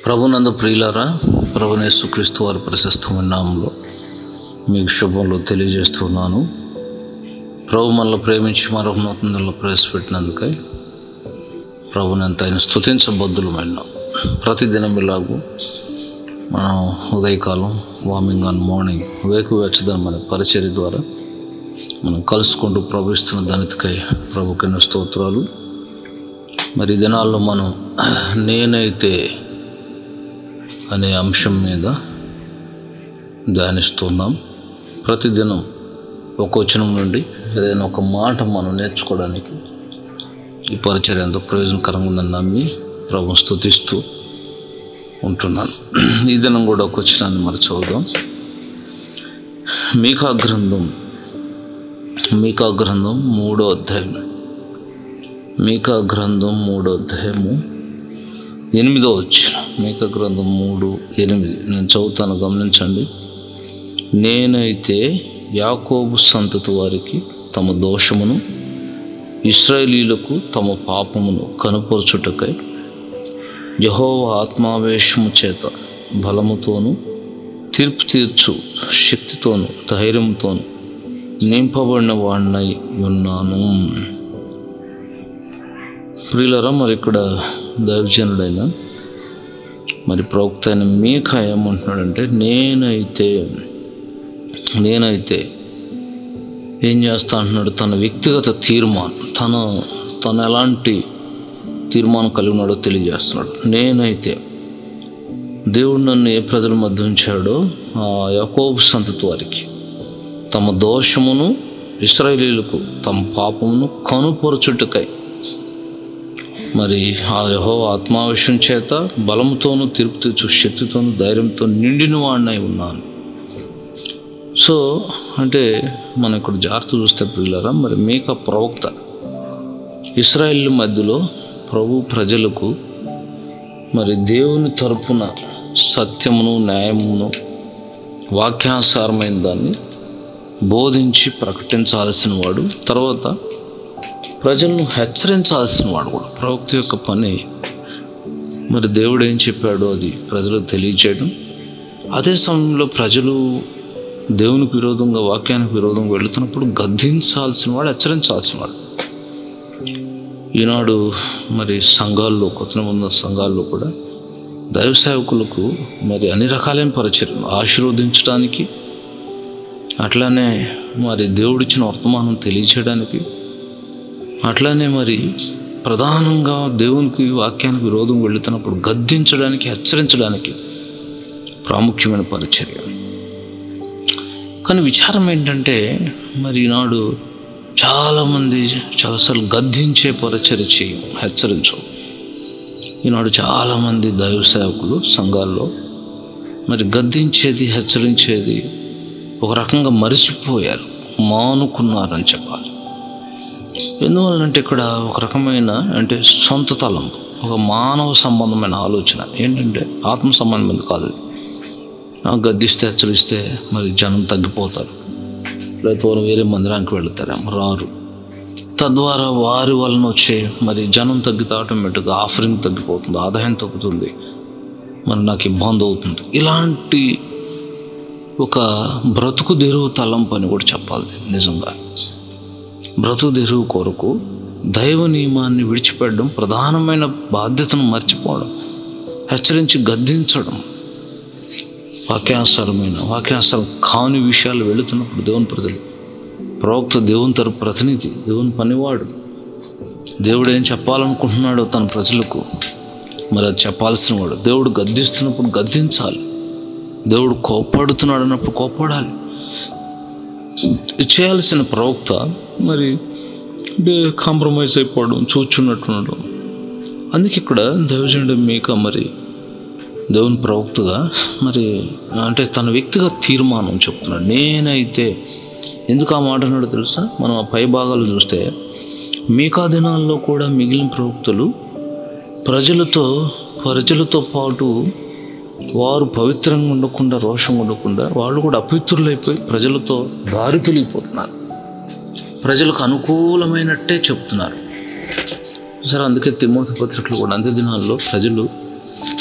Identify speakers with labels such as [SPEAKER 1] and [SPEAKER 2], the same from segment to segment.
[SPEAKER 1] ప్రభునందు ప్రియులారా ప్రభునేసుక్రీస్తు వారి ప్రశస్తమైన నామంలో మీకు శుభంలో తెలియజేస్తున్నాను ప్రభు మనల్ని ప్రేమించి మరొక నూతనంలో ప్రవేశపెట్టినందుకై ప్రభుని ఎంత ఆయన స్థుతించబద్దులమైన ప్రతిదినం ఇలాగూ మనం ఉదయకాలం వార్మింగ్ ఆన్ మార్నింగ్ వేకు వెచ్చదనం అనే పరిచర్య ద్వారా మనం కలుసుకుంటూ ప్రవహిస్తున్న దానికై ప్రభుకైన స్తోత్రాలు మరి ఈ దినాల్లో మనం నేనైతే అనే అంశం మీద ధ్యానిస్తున్నాం ప్రతిదినం ఒక వచనం నుండి ఏదైనా ఒక మాట మనం నేర్చుకోవడానికి ఈ పరిచర్య ఎంతో ప్రయోజనకరంగా ఉందని నమ్మి ప్రభుని స్థుతిస్తూ ఉంటున్నాను ఈ దినం కూడా ఒక వచనాన్ని మరి చదువుదాం మీకా గ్రంథం మీకా గ్రంథం మూడో అధ్యాయం మీకా గ్రంథం మూడో అధ్యాయము ఎనిమిదో వచ్చిన మీకా గ్రంథం మూడు ఎనిమిది నేను చదువుతాను గమనించండి నేనైతే యాకోబు సంతతి వారికి తమ దోషమును ఇస్రాయేలీలకు తమ పాపమును కనుపరచుటకై యహోవ ఆత్మావేశము చేత బలముతోను తీర్పు తీర్చు శక్తితోను ధైర్యంతోను నింపబడిన వాడినై ఉన్నాను ప్రియులరా మరి ఇక్కడ దైవజనుడైన మరి ప్రవక్త అయిన మీక ఏమంటున్నాడంటే నేనైతే నేనైతే ఏం చేస్తా అంటున్నాడు తన వ్యక్తిగత తీర్మానం తన తను ఎలాంటి తీర్మానం కలిగి ఉన్నాడో తెలియజేస్తున్నాడు నేనైతే దేవుడు నన్ను ఏ ప్రజల మధ్య ఉంచాడో ఆ యాకోబు సంతతి వారికి తమ దోషమును ఇస్రాయేలీలకు తమ పాపమును కనుపరచుటకై మరి ఆ యహో ఆత్మావేశం చేత బలముతోనూ తీర్పు తీర్చు శక్తితోనూ ధైర్యంతో నిండిన వాడినై ఉన్నాను సో అంటే మనం ఇక్కడ జాగ్రత్త చూస్తే పిల్లరా మరి మీక ప్రవక్త ఇస్రాయేల్ మధ్యలో ప్రభు ప్రజలకు మరి దేవుని తరపున సత్యమును న్యాయమును వాక్యానుసారమైన దాన్ని బోధించి ప్రకటించాల్సిన వాడు తర్వాత ప్రజలను హెచ్చరించాల్సిన వాడు కూడా ప్రవక్త యొక్క పని మరి దేవుడు ఏం చెప్పాడో అది ప్రజలకు తెలియచేయడం అదే సమయంలో ప్రజలు దేవునికి విరోధంగా వాక్యానికి విరోధంగా వెళుతున్నప్పుడు గద్దించాల్సిన వాడు హెచ్చరించాల్సిన వాడు ఈనాడు మరి సంఘాల్లో కొత్త ఉన్న సంఘాల్లో కూడా దైవ సేవకులకు మరి అన్ని రకాలైన పరిచయం ఆశీర్వదించడానికి అట్లానే మరి దేవుడిచ్చిన వర్తమానం తెలియచేయడానికి అట్లానే మరి ప్రధానంగా దేవునికి వాక్యానికి విరోధం వెళుతున్నప్పుడు గద్దించడానికి హెచ్చరించడానికి ప్రాముఖ్యమైన పరిచర్య కానీ విచారం ఏంటంటే మరి ఈనాడు చాలామంది అసలు గద్దించే పరిచర్య చేయం హెచ్చరించవు ఈనాడు చాలామంది దైవ సేవకులు సంఘాల్లో మరి గద్దించేది హెచ్చరించేది ఒక రకంగా మరిచిపోయారు మానుకున్నారని చెప్పాలి ఎందువల్లంటే ఇక్కడ ఒక రకమైన అంటే సొంత తలం ఒక మానవ సంబంధమైన ఆలోచన ఏంటంటే ఆత్మ సంబంధమైన కాదు అది గద్దిస్తే హెచ్చరిస్తే మరి జనం తగ్గిపోతారు లేకపోతే వేరే మందిరానికి వెళుతారేమో రారు తద్వారా వారి వలన వచ్చే మరి జనం తగ్గితే ఆటోమేటిక్గా ఆఫరింగ్ తగ్గిపోతుంది ఆదాయం తగ్గుతుంది మరి నాకు ఇబ్బంది అవుతుంది ఇలాంటి ఒక బ్రతుకు తెరువు తలంపు అని కూడా చెప్పాలి నిజంగా బ్రతుకు తెరువు కొరకు దైవ నియమాన్ని విడిచిపెట్టడం ప్రధానమైన బాధ్యతను మర్చిపోవడం హెచ్చరించి గద్దించడం వాక్యానుసారమైన వాక్యానుసారం కాని విషయాలు వెళుతున్నప్పుడు దేవుని ప్రజలు ప్రవక్త దేవుని తరపు ప్రతినిధి దేవుని పనివాడు దేవుడు ఏం చెప్పాలనుకుంటున్నాడో తన ప్రజలకు మరి అది చెప్పాల్సిన వాడు దేవుడు గద్దిస్తున్నప్పుడు గద్దించాలి దేవుడు కోప్పడుతున్నాడు అన్నప్పుడు కోప్పడాలి చేయాల్సిన ప్రవక్త మరి కాంప్రమైజ్ అయిపోవడం చూచున్నట్టున్నాడు అందుకే ఇక్కడ దైవజనుడు మీక మరి దేవుని ప్రవక్తగా మరి అంటే తన వ్యక్తిగత తీర్మానం చెప్తున్నాడు నేనైతే ఎందుకు ఆ మాట అన్నాడో తెలుసా మనం ఆ పై భాగాలు చూస్తే మీకా దినాల్లో కూడా మిగిలిన ప్రవక్తలు ప్రజలతో ప్రజలతో పాటు వారు పవిత్రంగా ఉండకుండా రోషంగా ఉండకుండా వాళ్ళు కూడా అపవిత్రులైపోయి ప్రజలతో దారి తొలిగిపోతున్నారు ప్రజలకు అనుకూలమైనట్టే చెప్తున్నారు సరే అందుకే తిమ్మోతి పత్రికలు కూడా అంత్య దినాల్లో ప్రజలు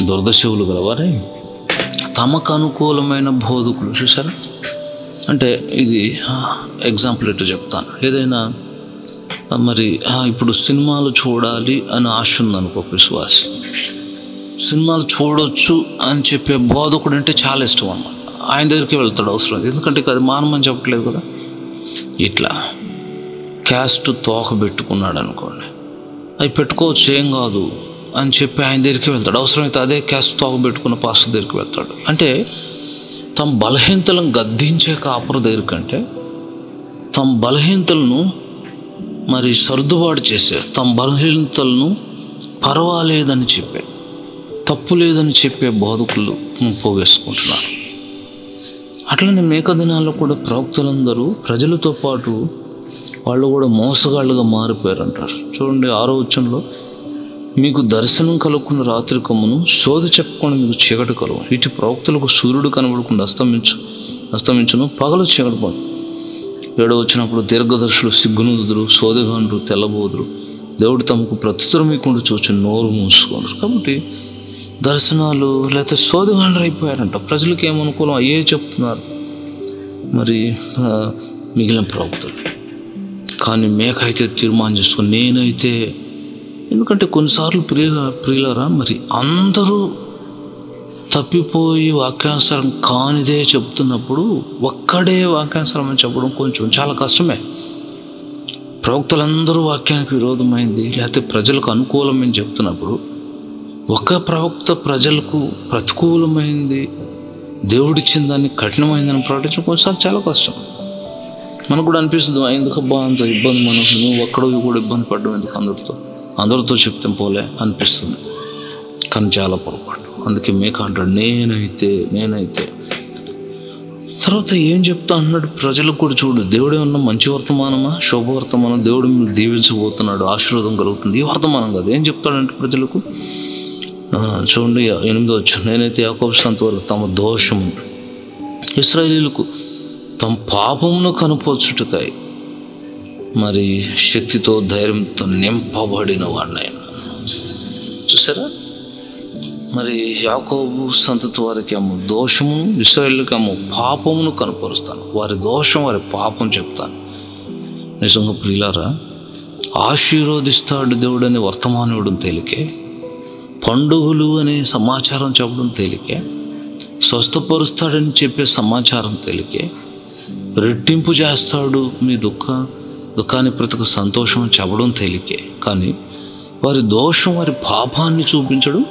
[SPEAKER 1] దురదశవులు గలవారే తమకు అనుకూలమైన బోధకులు చూసారా అంటే ఇది ఎగ్జాంపుల్ ఎట్లా చెప్తాను ఏదైనా ఆ, మరి ఆ, ఇప్పుడు సినిమాలు చూడాలి అని ఆశ ఉందనుకో విశ్వాసి సినిమాలు చూడొచ్చు అని చెప్పే బోధకుడు అంటే చాలా ఇష్టం అన్నమాట ఆయన దగ్గరికి వెళ్తాడు అవసరం లేదు. ఎందుకంటే ఇక అది మానమని చెప్పట్లేదు కదా ఇట్లా క్యాస్ట్ తోక పెట్టుకున్నాడు అనుకోండి అవి పెట్టుకోవచ్చు ఏం కాదు అని చెప్పి ఆయన దగ్గరికి వెళ్తాడు అవసరమైతే అదే క్యాస్ట్ తోక పెట్టుకున్న పాస్టర్ దగ్గరికి వెళ్తాడు అంటే తమ బలహీనతలను గద్దించే కాపుర దగ్గర కంటే తమ బలహీనతలను మరి సర్దుబాటు చేసే తమ బలహీనతలను పర్వాలేదని చెప్పే తప్పు లేదని చెప్పే బోధకులు పోగేసుకుంటున్నారు అట్లనే మేక దినాల్లో కూడా ప్రవక్తలందరూ ప్రజలతో పాటు వాళ్ళు కూడా మోసగాళ్ళుగా మారిపోయారంటారు చూడండి ఆరో వచ్చంలో మీకు దర్శనం కలుగుకున్న రాత్రి కొమ్మును శోధ చెప్పుకొని మీకు చీకటి కలుగు ఇటు ప్రవక్తలకు సూర్యుడు కనబడకుండా అస్తమించు అస్తమించును పగలు చీకటి పడు ఏడో వచ్చినప్పుడు దీర్ఘదర్శులు సిగ్గునుదురు సోదగాండ్రు తెల్లబోదురు దేవుడు తమకు ప్రత్యుత్తరం ఇకుండా చూచి నోరు మూసుకుందరు కాబట్టి దర్శనాలు లేకపోతే సోదగాండ్రు అయిపోయారంట ప్రజలకు ఏమనుకూలం అయ్యే చెప్తున్నారు మరి ఆ, మిగిలిన ప్రవక్తలు కానీ మేక అయితే తీర్మానం చేసుకుని నేనైతే ఎందుకంటే కొన్నిసార్లు ప్రియ ప్రియులరా మరి అందరూ తప్పిపోయి వాక్యానుసారం కానిదే చెప్తున్నప్పుడు ఒక్కడే వాక్యానుసారం అని చెప్పడం కొంచెం చాలా కష్టమే ప్రవక్తలందరూ వాక్యానికి విరోధమైంది లేకపోతే ప్రజలకు అనుకూలమని చెప్తున్నప్పుడు ఒక ప్రవక్త ప్రజలకు ప్రతికూలమైంది దేవుడిచ్చిన దాన్ని కఠినమైందని ప్రకటించడం కొన్నిసార్లు చాలా కష్టం మనకు కూడా అనిపిస్తుంది "ఆ, ఎందుకబ్బా అంత ఇబ్బంది మనకు నువ్వు ఒక్కడో కూడా ఇబ్బంది పడ్డం ఎందుకు అందరితో అందరితో చెప్తే పోలే అనిపిస్తుంది కానీ చాలా పొరపాటు అందుకే మేక అంటాడు నేనైతే నేనైతే తర్వాత ఏం చెప్తా అన్నాడు ప్రజలకు కూడా చూడు దేవుడే ఉన్న మంచి వర్తమానమా శుభవర్తమానం దేవుడు మిమ్మల్ని దీవించబోతున్నాడు ఆశీర్వాదం కలుగుతుంది ఈ వర్తమానం కాదు ఏం చెప్తాడంటే ప్రజలకు ఆ, చూడండి ఎనిమిదో వచ్చి నేనైతే యాకోబు సంత వరకు తమ దోషము ఇస్రాయేలీలకు తమ పాపమును కనుపొచ్చుటకై మరి శక్తితో ధైర్యంతో నింపబడిన వాడిని ఆయన చూసారా మరి యాకోబు సంతతి వారికి ఏమో దోషమును ఇస్రాయేల్కి ఏమో పాపమును కనుపరుస్తాను వారి దోషం వారి పాపం చెప్తాను నిజంగా ప్రియులారా ఆశీర్వదిస్తాడు దేవుడు అనే వర్తమానం ఇవ్వడం తేలికే పండుగలు అనే సమాచారం చెప్పడం తేలికే స్వస్థపరుస్తాడని చెప్పే సమాచారం తేలికే రెట్టింపు చేస్తాడు మీ దుఃఖ దుఃఖాన్ని ప్రతికు సంతోషం అని చెప్పడం తేలికే కానీ వారి దోషం వారి పాపాన్ని చూపించడం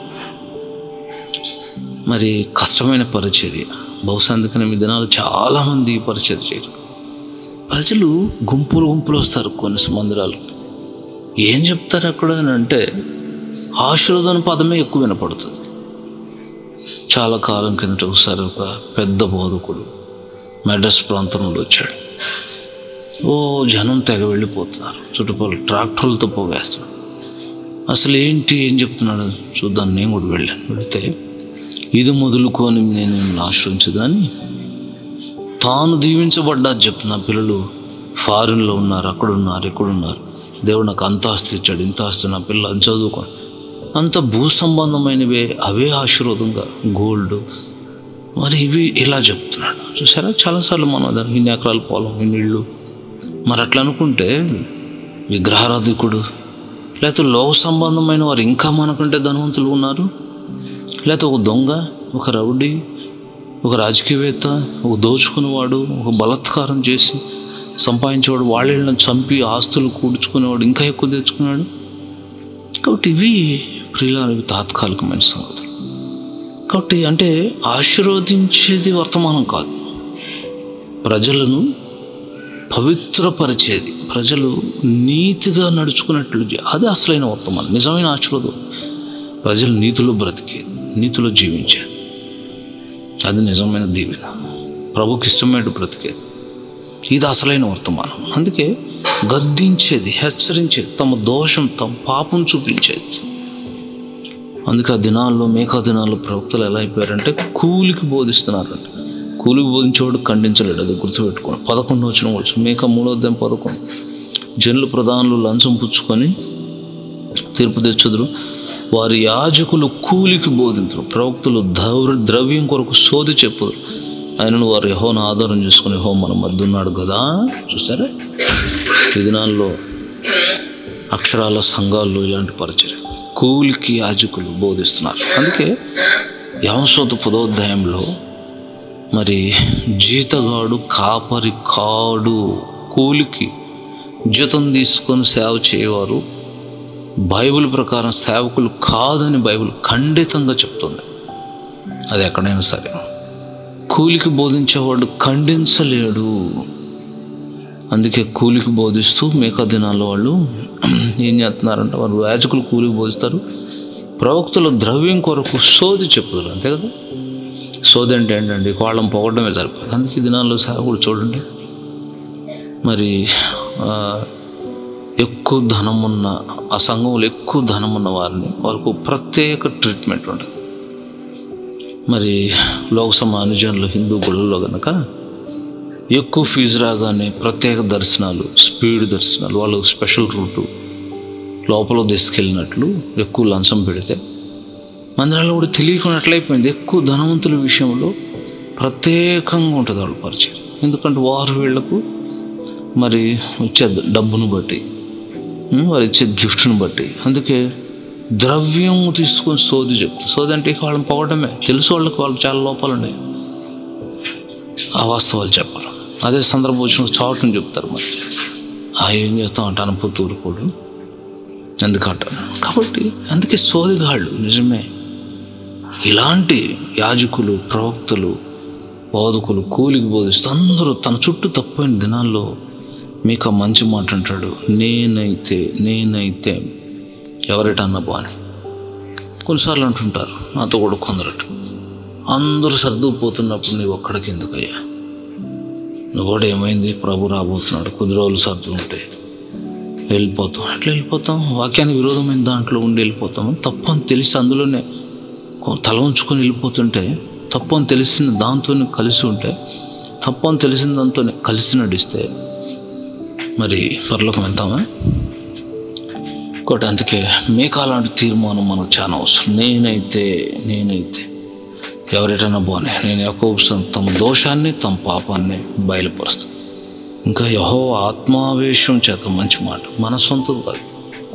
[SPEAKER 1] మరి కష్టమైన పరిచర్య బహుశా అందుకని మీ దినాలు చాలామంది ఈ పరిచర్య చేయరు ప్రజలు గుంపులు గుంపులు వస్తారు కొన్ని మందిరాలు ఏం చెప్తారు అక్కడ అని అంటే ఆశీర్వాదం పదమే ఎక్కువ వినపడుతుంది చాలా కాలం కిందట ఒకసారి ఒక పెద్ద బోధకుడు మెడ్రస్ ప్రాంతం నుండి వచ్చాడు ఓ జనం తెగ వెళ్ళిపోతున్నారు చుట్టుపక్కల ట్రాక్టర్లతో పోగేస్తున్నాడు అసలు ఏంటి ఏం చెప్తున్నాడు చూద్దాం నేను కూడా వెళ్ళాను వెళితే ఇది మొదలుకొని నేను మిమ్మల్ని ఆశ్రయించదని తాను దీవించబడ్డా చెప్తున్నా పిల్లలు ఫారిన్లో ఉన్నారు అక్కడ ఉన్నారు ఇక్కడ ఉన్నారు దేవుడు నాకు అంత ఆస్తి ఇచ్చాడు ఇంత ఆస్తి నా పిల్లలు అది చదువుకోండి అంత భూ సంబంధమైనవే అవే ఆశీర్వాదంగా గోల్డ్ మరి ఇవి ఇలా చెప్తున్నాడు చూసారా చాలాసార్లు మనం దాన్ని ఇన్ని ఎకరాల పొలం ఇన్ని ఇళ్ళు మరి అట్లా అనుకుంటే విగ్రహారాధికుడు లేకపోతే లోక సంబంధమైన వారు ఇంకా మనకంటే ధనవంతులు ఉన్నారు లేకపోతే ఒక దొంగ ఒక రౌడీ ఒక రాజకీయవేత్త ఒక దోచుకునేవాడు ఒక బలాత్కారం చేసి సంపాదించేవాడు వాళ్ళని చంపి ఆస్తులు కూర్చుకునేవాడు ఇంకా ఎక్కువ తెచ్చుకున్నాడు కాబట్టి ఇవి ప్రియుల ఇవి తాత్కాలికమైన సంగతులు కాబట్టి అంటే ఆశీర్వదించేది వర్తమానం కాదు ప్రజలను పవిత్రపరిచేది ప్రజలు నీతిగా నడుచుకున్నట్లు చే- అది అసలైన వర్తమానం నిజమైన ఆశీర్వాదం ప్రజలు నీతిలో బ్రతికేది నీతిలో జీవించేది అది నిజమైన దీవెన ప్రభుకి ఇష్టమైన బ్రతికేది ఇది అసలైన వర్తమానం అందుకే గద్దించేది హెచ్చరించేది తమ దోషం తమ పాపం చూపించేది అందుకే ఆ దినాల్లో మేకా దినాల్లో ప్రవక్తలు ఎలా అయిపోయారంటే కూలికి బోధిస్తున్నారంట కూలికి బోధించేవాడు ఖండించలేడు అది గుర్తుపెట్టుకోండి పదకొండు వచ్చిన వచ్చు మేక మూడో అధ్యాయం పదకొండు జనులు ప్రధానులు లంచం పుచ్చుకొని తీర్పు తెచ్చుదురు వారి యాజకులు కూలికి బోధించరు ప్రవక్తలు ద్రవ ద్రవ్యం కొరకు సోది చెప్పుదురు ఆయనను వారు యహోను ఆధారం చేసుకుని హో మన మధ్య ఉన్నాడు కదా చూసారా ఈ దినాల్లో అక్షరాల సంఘాల్లో ఇలాంటి పరిచయం కూలికి యాజకులు బోధిస్తున్నారు అందుకే యమసోత పదోధ్యాయంలో మరి జీతగాడు కాపరి కాడు కూలికి జీతం తీసుకొని సేవ చేయవారు బైబిల్ ప్రకారం సేవకులు కాదని బైబిల్ ఖండితంగా చెప్తుంది అది ఎక్కడైనా సరే కూలికి బోధించేవాడు ఖండించలేడు అందుకే కూలికి బోధిస్తూ మిగతా దినాల్లో వాళ్ళు ఏం చేస్తున్నారంటే వారు యాజకులు కూలికి బోధిస్తారు ప్రవక్తలు ద్రవ్యం కొరకు సోది చెప్పుతారు అంతే కదా సోది అంటే ఏంటండి వాళ్ళని పొగడమే సరిపోతుంది అందుకే ఈ దినాల్లో సేవకుడు చూడండి మరి ఆ, ఎక్కువ ధనం ఉన్న ఆ సంఘంలో ఎక్కువ ధనం ఉన్న వారిని వారికి ప్రత్యేక ట్రీట్మెంట్ ఉంటుంది మరి లోకసభ అనుజనులు హిందూ గుళ్ళలో కనుక ఎక్కువ ఫీజు రాగానే ప్రత్యేక దర్శనాలు స్పీడ్ దర్శనాలు వాళ్ళు స్పెషల్ రూటు లోపల తీసుకెళ్ళినట్లు ఎక్కువ లంచం పెడితే మందిరాల్లో కూడా తెలియకుండా ఎట్లయిపోయింది ఎక్కువ ధనవంతుల విషయంలో ప్రత్యేకంగా ఉంటుంది వాళ్ళ పరిచయం ఎందుకంటే వారు వీళ్లకు మరి వచ్చే డబ్బును బట్టి ఉం, వారు ఇచ్చే గిఫ్ట్ను బట్టి అందుకే ద్రవ్యం తీసుకొని సోది చెప్తారు సోది అంటే ఇక వాళ్ళని పోవడమే తెలుసు వాళ్ళకి వాళ్ళు చాలా లోపాలు ఉన్నాయి ఆ వాస్తవాలు చెప్పాలి అదే సందర్భం వచ్చిన చాటుని చెప్తారు మరి ఆ ఏం చేస్తాం అంటే అనుభూతి ఊరుకోడు ఎందుకంటారు కాబట్టి అందుకే సోదిగాళ్ళు నిజమే ఇలాంటి యాజకులు ప్రవక్తలు బోధకులు కూలికి బోధిస్తూ అందరూ తన చుట్టూ తప్పైన దినాల్లో మీకు ఆ మంచి మాట అంటాడు నేనైతే నేనైతే ఎవరిటన్నా బాని కొన్నిసార్లు అంటుంటారు నాతో కూడా కొందరట అందరూ సర్దుకుపోతున్నప్పుడు నీవు ఒక్కడికి ఎందుకయ్యా నువ్వు కూడా ఏమైంది ప్రభు రాబోతున్నాడు కొద్ది రోజులు సర్దు ఉంటే వెళ్ళిపోతాం అట్లా వెళ్ళిపోతాం వాక్యానికి విరోధమైన దాంట్లో ఉండి వెళ్ళిపోతాం తప్పు అని తెలిసి అందులోనే కొ- తల ఉంచుకొని వెళ్ళిపోతుంటే తప్పు అని తెలిసిన దాంతో కలిసి ఉంటే తప్పు అని తెలిసిన దాంతో కలిసి నడిస్తే మరి పరలోకం వెళ్తామా ఇంకోటి అందుకే మీకు అలాంటి తీర్మానం మనకు చాలా అవసరం నేనైతే నేనైతే ఎవరిటైనా పోనీ నేను ఎక్కువ తమ దోషాన్ని తమ పాపాన్ని బయలుపరుస్తాను ఇంకా యహో ఆత్మావేశం చేత మంచి మాట మన సొంతం కాదు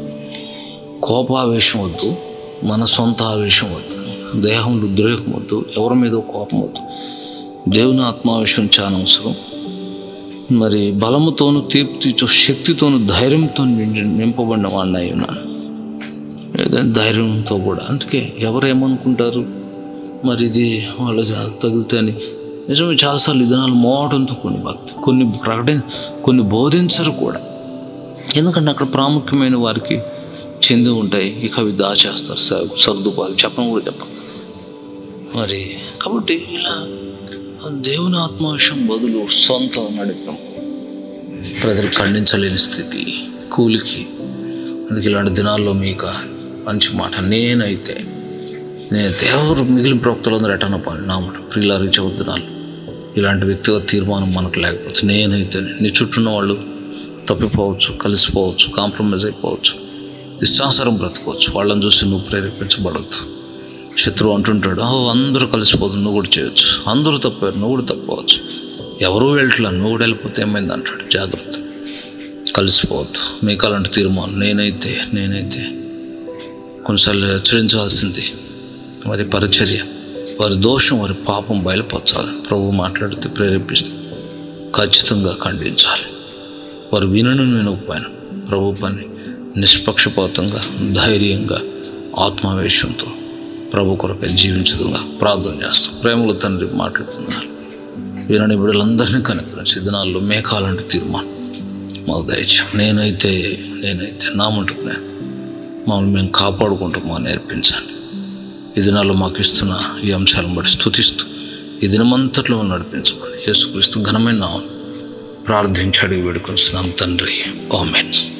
[SPEAKER 1] కోపావేశం వద్దు మన సొంత ఆవేశం వద్దు దేహంలో ఉద్రేకం వద్దు ఎవరి మీద కోపం వద్దు దేవుని ఆత్మావేశం చాలా అవసరం మరి బలముతోను తీర్పు తీర్చు శక్తితోను ధైర్యంతో నిండి నింపబడిన వాడిని అయి ఉన్నాను ఏదైనా ధైర్యంతో కూడా అందుకే ఎవరు ఏమనుకుంటారు మరి ఇది వాళ్ళ జా- తగిలితే అని నిజమే చాలాసార్లు ఈ దినాలు మోవడంతో కొన్ని భక్తి కొన్ని ప్రకటన కొన్ని బోధించరు కూడా ఎందుకంటే అక్కడ ప్రాముఖ్యమైన వారికి చెంది ఉంటాయి ఇక అవి దాచేస్తారు స- సర్దుపాలు చెప్పడం కూడా చెప్పం మరి కాబట్టి ఇలా దేవుని ఆత్మవిషయం బదులు సొంత నడిపం ప్రజలు ఖండించలేని స్థితి కూలికి అందుకే ఇలాంటి దినాల్లో మీకు మంచి మాట నేనైతే నేను ఎవరు మిగిలిన ప్రవక్తలందరూ ఎటన్న పని నా మాట ప్రియులారి చెబుతున్నాను ఇలాంటి వ్యక్తిగత తీర్మానం మనకు లేకపోతే నేనైతే నీ చుట్టూ ఉన్న వాళ్ళు తప్పిపోవచ్చు కలిసిపోవచ్చు కాంప్రమైజ్ అయిపోవచ్చు ఇష్టానుసారం బ్రతకవచ్చు వాళ్ళని చూసి నువ్వు ప్రేరేపించబడద్దు శత్రువు అంటుంటాడు "ఓ, అందరూ కలిసిపోతుంది నువ్వు కూడా చేయొచ్చు అందరూ తప్పారు నువ్వు కూడా తప్పవచ్చు ఎవరూ వెళ్ళట్లా నువ్వు కూడా వెళ్ళిపోతే ఏమైంది అంటాడు జాగ్రత్త కలిసిపోవద్దు మీకు అలాంటి తీర్మానం నేనైతే నేనైతే కొన్నిసార్లు హెచ్చరించాల్సింది వారి పరిచర్య వారి దోషం వారి పాపం బయలుపరచాలి ప్రభు మాట్లాడితే ప్రేరేపిస్తే ఖచ్చితంగా ఖండించాలి వారు వినను వినకపోయినా ప్రభు పని నిష్పక్షపాతంగా ధైర్యంగా ఆత్మావేశంతో ప్రభు కొరకే జీవించదుగా ప్రార్థన చేస్తాం ప్రేమలో తండ్రి మాట్లాడుతున్నారు వినని బిడ్డలందరినీ కనుక దినాల్లో మేఘాలంటే తీర్మానం మాకు దయచేయం నేనైతే నేనైతే నా మటుకు నేను మమ్మల్ని మేము కాపాడుకుంటూ మా నేర్పించండి ఈ దినాల్లో మాకు ఇస్తున్న ఈ అంశాలను బట్టి స్థుతిస్తూ ఈ దినమంతట్లో నడిపించమని యేసుక్రీస్తు ఘనమైన నామం ప్రార్థించి అడిగి వేడుకొస్తున్నాం తండ్రి ఆమెన్